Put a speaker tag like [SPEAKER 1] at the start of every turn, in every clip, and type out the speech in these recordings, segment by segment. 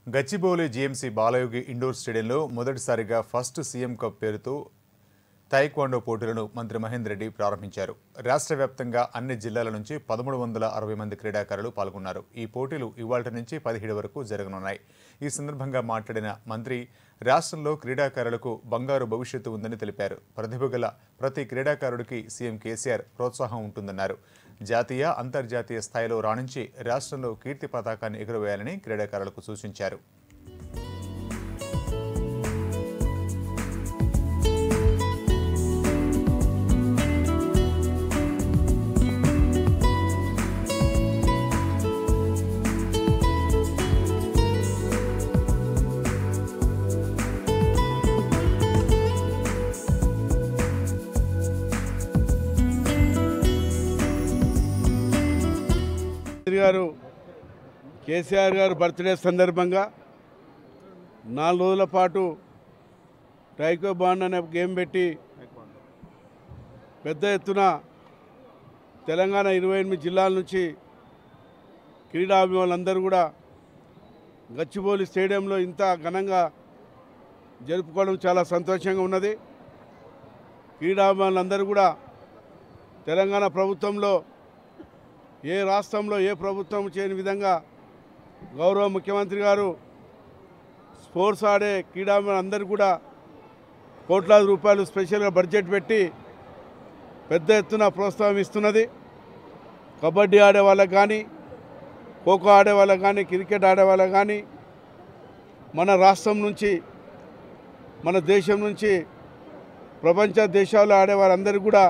[SPEAKER 1] Gachibowli GMC Balayogi indoor స్టేడియంలో మొదటిసారిగా first CM cup పేరుతో తైక్వాండో పోటీలను మంత్రి మహేందర్ రెడ్డి ప్రారంభించారు రాష్ట్ర వ్యాప్తంగా అన్ని జిల్లాల నుంచి పదమూడు వందల అరవై మంది క్రీడాకారులు పాల్గొన్నారు ఈ పోటీలు ఇవాళ నుంచి పదిహేడు వరకు జరగనున్నాయి ఈ సందర్భంగా మాట్లాడిన మంత్రి రాష్ట్రంలో క్రీడాకారులకు బంగారు భవిష్యత్తు ఉందని తెలిపారు ప్రతిభ గల ప్రతి క్రీడాకారుడికి సీఎం కేసీఆర్ ప్రోత్సాహం ఉంటుందన్నారు జాతీయ అంతర్జాతీయ స్థాయిలో రాణించి రాష్ట్రంలో కీర్తి పతాకాన్ని ఎగురవేయాలని క్రీడాకారులకు సూచించారు
[SPEAKER 2] మంత్రి గారు కేసీఆర్ గారు బర్త్డే సందర్భంగా నాలుగు రోజుల పాటు టైకో బాండ్ అనే గేమ్ పెట్టి పెద్ద ఎత్తున తెలంగాణ ఇరవై ఎనిమిది జిల్లాల నుంచి క్రీడాభిమానులందరూ కూడా గచ్చిబౌలి స్టేడియంలో ఇంత ఘనంగా జరుపుకోవడం చాలా సంతోషంగా ఉన్నది క్రీడాభిమానులందరూ కూడా తెలంగాణ ప్రభుత్వంలో ఏ రాష్ట్రంలో ఏ ప్రభుత్వం చేయని విధంగా గౌరవ ముఖ్యమంత్రి గారు స్పోర్ట్స్ ఆడే క్రీడాభిమానులందరూ కూడా కోట్లాది రూపాయలు స్పెషల్గా బడ్జెట్ పెట్టి పెద్ద ఎత్తున ప్రోత్సాహం ఇస్తున్నది కబడ్డీ ఆడే వాళ్ళకి కానీ ఖోఖో ఆడే వాళ్ళకి కానీ క్రికెట్ ఆడే వాళ్ళకి కానీ మన రాష్ట్రం నుంచి మన దేశం నుంచి ప్రపంచ దేశాల్లో ఆడే వారందరూ కూడా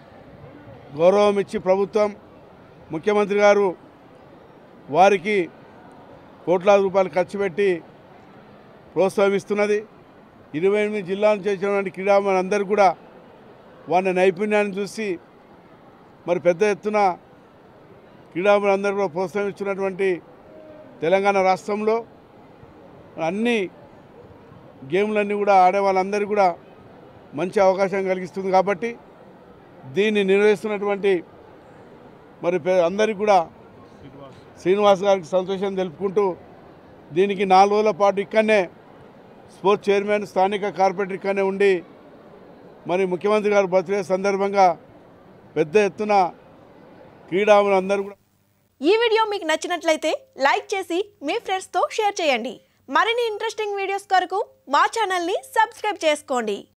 [SPEAKER 2] గౌరవం ఇచ్చి ప్రభుత్వం ముఖ్యమంత్రి గారు వారికి కోట్లాది రూపాయలు ఖర్చు పెట్టి ప్రోత్సహిస్తున్నది ఇరవై ఎనిమిది జిల్లాలు చేసినటువంటి క్రీడామందరూ కూడా వారి నైపుణ్యాన్ని చూసి మరి పెద్ద ఎత్తున క్రీడామందరూ కూడా ప్రోత్సహిస్తున్నటువంటి తెలంగాణ రాష్ట్రంలో అన్ని గేమ్లన్నీ కూడా ఆడే వాళ్ళందరికీ కూడా మంచి అవకాశం కలిగిస్తుంది కాబట్టి దీన్ని నిర్వహిస్తున్నటువంటి మరి పే- అందరికీ కూడా శ్రీనివాస్ గారికి సంతోషం తెలుపుకుంటూ దీనికి నాలుగు రోజుల పాటు ఇక్కడనే స్పోర్ట్స్ చైర్మన్ స్థానిక కార్పొరేటర్ ఇక్కడనే ఉండి మరి ముఖ్యమంత్రి గారి బర్త్డే సందర్భంగా పెద్ద ఎత్తున క్రీడాములు అందరూ కూడా
[SPEAKER 3] ఈ వీడియో మీకు నచ్చినట్లయితే లైక్ చేసి మీ ఫ్రెండ్స్తో షేర్ చేయండి మరిన్ని ఇంట్రెస్టింగ్ వీడియోస్ కొరకు మా ఛానల్ని సబ్స్క్రైబ్ చేసుకోండి